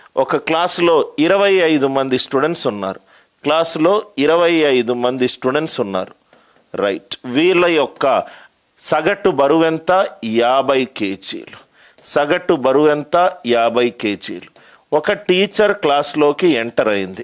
ఒక క్లాసులో ఇరవై ఐదు మంది స్టూడెంట్స్ ఉన్నారు క్లాసులో ఇరవై ఐదు మంది స్టూడెంట్స్ ఉన్నారు రైట్ వీళ్ళ యొక్క సగటు బరువు ఎంత యాభై కేజీలు సగటు బరువు ఎంత యాభై కేజీలు ఒక టీచర్ క్లాస్లోకి ఎంటర్ అయింది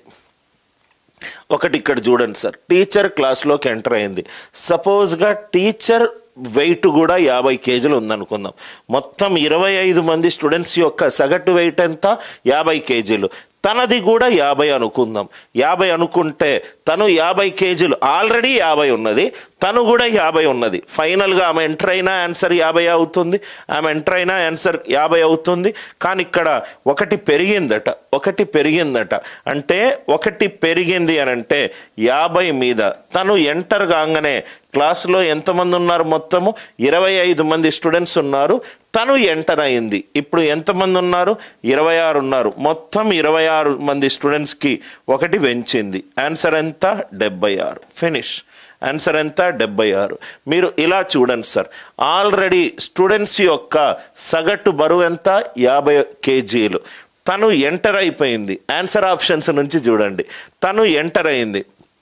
ఒకటి ఇక్కడ చూడండి సార్ టీచర్ క్లాస్లోకి ఎంటర్ అయింది సపోజ్గా టీచర్ వెయిట్ కూడా యాభై కేజీలు ఉందనుకుందాం మొత్తం ఇరవై ఐదు మంది స్టూడెంట్స్ యొక్క సగటు వెయిట్ ఎంత యాభై కేజీలు తనది కూడా యాభై అనుకుందాం యాభై అనుకుంటే తను యాభై కేజీలు ఆల్రెడీ యాభై ఉన్నది తను కూడా యాభై ఉన్నది ఫైనల్గా ఆమె ఎంటర్ అయిన ఆన్సర్ యాభై అవుతుంది ఆమె ఎంటర్ అయిన ఆన్సర్ యాభై అవుతుంది కానీ ఇక్కడ ఒకటి పెరిగిందట ఒకటి పెరిగిందట అంటే ఒకటి పెరిగింది అని అంటే యాభై మీద తను ఎంటర్ కాగానే క్లాసులో ఎంతమంది ఉన్నారు మొత్తము ఇరవై ఐదు మంది స్టూడెంట్స్ ఉన్నారు తను ఎంటర్ అయింది ఇప్పుడు ఎంతమంది ఉన్నారు ఇరవై ఆరు ఉన్నారు మొత్తం ఇరవై ఆరు మంది స్టూడెంట్స్కి ఒకటి పెంచింది ఆన్సర్ ఎంత డెబ్బై ఆరు ఫినిష్ ఆన్సర్ ఎంత డెబ్బై ఆరు మీరు ఇలా చూడండి సార్ ఆల్రెడీ స్టూడెంట్స్ యొక్క సగటు బరువు ఎంత యాభై కేజీలు తను ఎంటర్ అయిపోయింది ఆన్సర్ ఆప్షన్స్ నుంచి చూడండి తను ఎంటర్ అయింది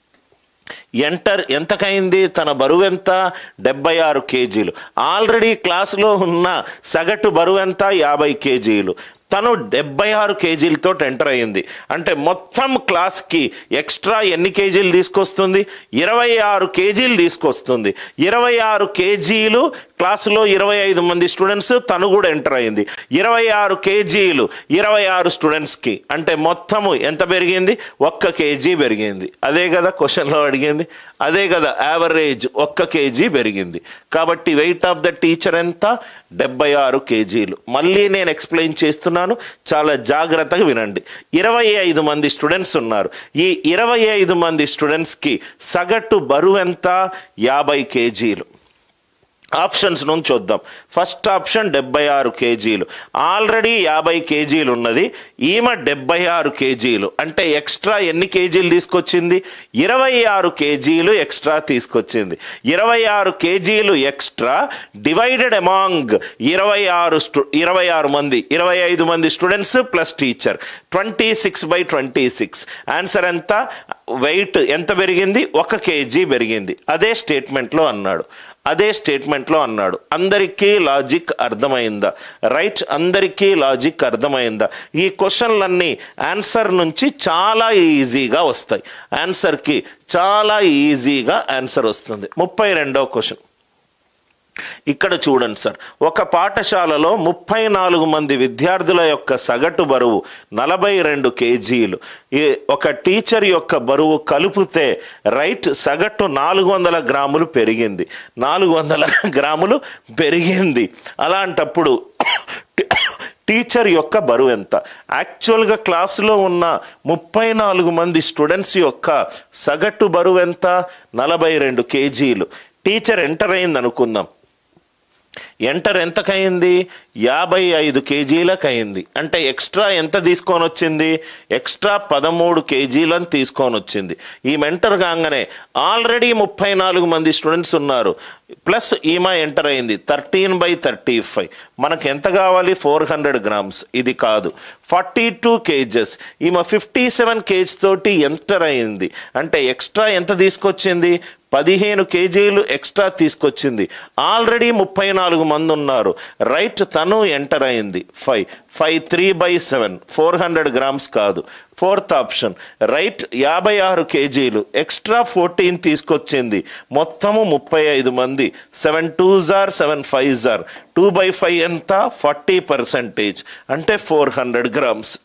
ఎంటర్ ఎంతకైంది తన బరువు ఎంత డెబ్బై ఆరు కేజీలు ఆల్రెడీ క్లాసులో ఉన్న సగటు బరువు ఎంత యాభై కేజీలు తను డెబ్బై ఆరు కేజీలతో ఎంటర్ అయింది అంటే మొత్తం క్లాస్కి ఎక్స్ట్రా ఎన్ని కేజీలు తీసుకొస్తుంది ఇరవై ఆరు కేజీలు తీసుకొస్తుంది ఇరవై ఆరు కేజీలు క్లాసులో ఇరవై ఐదు మంది స్టూడెంట్స్ తను కూడా ఎంటర్ అయింది ఇరవై ఆరు కేజీలు ఇరవై ఆరు స్టూడెంట్స్కి అంటే మొత్తము ఎంత పెరిగింది ఒక్క కేజీ పెరిగింది అదే కదా క్వశ్చన్లో అడిగింది అదే కదా యావరేజ్ ఒక్క కేజీ పెరిగింది కాబట్టి వెయిట్ ఆఫ్ ద టీచర్ ఎంత డెబ్బై ఆరు కేజీలు మళ్ళీ నేను ఎక్స్ప్లెయిన్ చేస్తున్నాను చాలా జాగ్రత్తగా వినండి ఇరవై ఐదు మంది స్టూడెంట్స్ ఉన్నారు ఈ ఇరవై ఐదు మంది స్టూడెంట్స్కి సగటు బరువు ఎంత యాభై కేజీలు ఆప్షన్స్ నుంచి చూద్దాం ఫస్ట్ ఆప్షన్ డెబ్బై ఆరు కేజీలు ఆల్రెడీ యాభై కేజీలు ఉన్నది ఈమె డెబ్బై ఆరు కేజీలు అంటే ఎక్స్ట్రా ఎన్ని కేజీలు తీసుకొచ్చింది ఇరవై ఆరు కేజీలు ఎక్స్ట్రా తీసుకొచ్చింది ఇరవై ఆరు కేజీలు ఎక్స్ట్రా డివైడెడ్ అమాంగ్ ఇరవై ఆరు స్టూ ఇరవై ఆరు మంది ఇరవై ఐదు మంది students plus teacher twenty six by twenty six answer ఎంత వెయిట్ ఎంత పెరిగింది ఒక కేజీ పెరిగింది అదే స్టేట్మెంట్లో అన్నాడు అదే స్టేట్మెంట్లో అన్నాడు అందరికీ లాజిక్ అర్థమైందా రైట్ అందరికీ లాజిక్ అర్థమైందా ఈ క్వశ్చన్లన్నీ ఆన్సర్ నుంచి చాలా ఈజీగా వస్తాయి ఆన్సర్కి చాలా ఈజీగా ఆన్సర్ వస్తుంది ముప్పై రెండో క్వశ్చన్ ఇక్కడ చూడండి సార్ ఒక పాఠశాలలో ముప్పై నాలుగు మంది విద్యార్థుల యొక్క సగటు బరువు నలభై రెండు కేజీలు ఈ ఒక టీచర్ యొక్క బరువు కలిపితే రైట్ సగటు నాలుగు వందల గ్రాములు పెరిగింది నాలుగు వందల గ్రాములు పెరిగింది అలాంటప్పుడు టీచర్ యొక్క బరువు ఎంత యాక్చువల్గా క్లాసులో ఉన్న ముప్పై నాలుగు మంది స్టూడెంట్స్ యొక్క సగటు బరువు ఎంత నలభై రెండు కేజీలు టీచర్ ఎంటర్ అయింది అనుకుందాం ఎంటర్ ఎంతకయింది యాభై ఐదు కేజీలకు అయింది అంటే ఎక్స్ట్రా ఎంత తీసుకొని వచ్చింది ఎక్స్ట్రా పదమూడు కేజీలను తీసుకొని వచ్చింది ఈ మెంటర్ కాగానే ఆల్రెడీ ముప్పై నాలుగు మంది స్టూడెంట్స్ ఉన్నారు ప్లస్ ఈమె ఎంటర్ అయింది థర్టీన్ బై థర్టీ ఫైవ్ మనకు ఎంత కావాలి ఫోర్ హండ్రెడ్ గ్రామ్స్ ఇది కాదు ఫార్టీ టూ కేజెస్ ఈమె ఫిఫ్టీ సెవెన్ కేజ్ తోటి ఎంటర్ అయింది అంటే ఎక్స్ట్రా ఎంత తీసుకొచ్చింది పదిహేను కేజీలు ఎక్స్ట్రా తీసుకొచ్చింది ఆల్రెడీ ముప్పై నాలుగు మంది ఉన్నారు రైట్ తను ఎంటర్ అయింది five five three by seven four hundred grams కాదు ఫోర్త్ ఆప్షన్ రైట్ యాభై ఆరు కేజీలు ఎక్స్ట్రా ఫోర్టీన్ తీసుకొచ్చింది మొత్తము ముప్పై ఐదు మంది సెవెన్ టూ జార్ సెవెన్ ఫైవ్ జార్ టూ బై ఫైవ్ ఎంత ఫార్టీ పర్సెంటేజ్ అంటే ఫోర్ హండ్రెడ్ గ్రామ్స్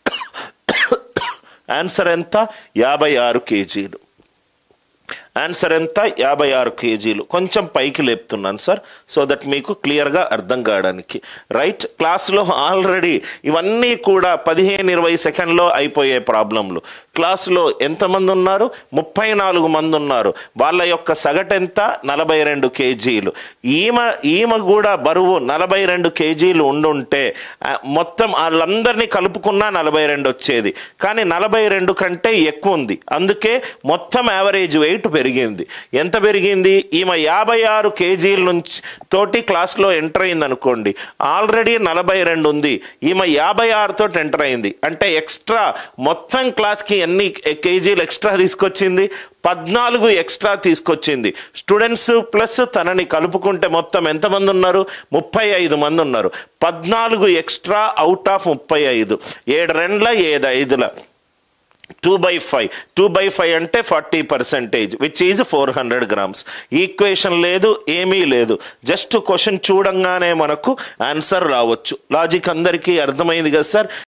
ఆన్సర్ ఎంత యాభై ఆరు కేజీలు ఆన్సర్ ఎంత యాభై ఆరు కేజీలు కొంచెం పైకి లేపుతున్నాను సార్ సో దట్ మీకు క్లియర్గా అర్థం కావడానికి రైట్ క్లాస్లో ఆల్రెడీ ఇవన్నీ కూడా పదిహేను ఇరవై సెకండ్లో అయిపోయే ప్రాబ్లంలు క్లాసులో ఎంతమంది ఉన్నారు ముప్పై నాలుగు మంది ఉన్నారు వాళ్ళ యొక్క సగటు ఎంత నలభై రెండు కేజీలు ఈమె ఈమె కూడా బరువు నలభై రెండు కేజీలు ఉండుంటే ఆ, మొత్తం వాళ్ళందరినీ కలుపుకున్నా నలభై రెండు వచ్చేది కానీ నలభై రెండు కంటే ఎక్కువ ఉంది అందుకే మొత్తం యావరేజ్ వెయిట్ పెరిగింది ఎంత పెరిగింది ఈమె యాభై ఆరు కేజీల నుంచి తోటి క్లాస్లో ఎంటర్ అయింది అనుకోండి ఆల్రెడీ నలభై రెండు ఉంది ఈమె యాభై ఆరుతో ఎంటర్ అయింది అంటే ఎక్స్ట్రా మొత్తం క్లాస్కి ఎన్ని కేజీలు ఎక్స్ట్రా తీసుకొచ్చింది పద్నాలుగు ఎక్స్ట్రా తీసుకొచ్చింది స్టూడెంట్స్ ప్లస్ తనని కలుపుకుంటే మొత్తం ఎంతమంది ఉన్నారు ముప్పై ఐదు మంది ఉన్నారు పద్నాలుగు ఎక్స్ట్రా అవుట్ ఆఫ్ ముప్పై ఐదు ఏడు రెండ్ల ఏడు ఐదుల two by five two by five అంటే forty percentage which is four hundred grams equation లేదు ఏమీ లేదు జస్ట్ క్వశ్చన్ చూడంగానే మనకు ఆన్సర్ రావచ్చు లాజిక్ అందరికీ అర్థమైంది కదా సార్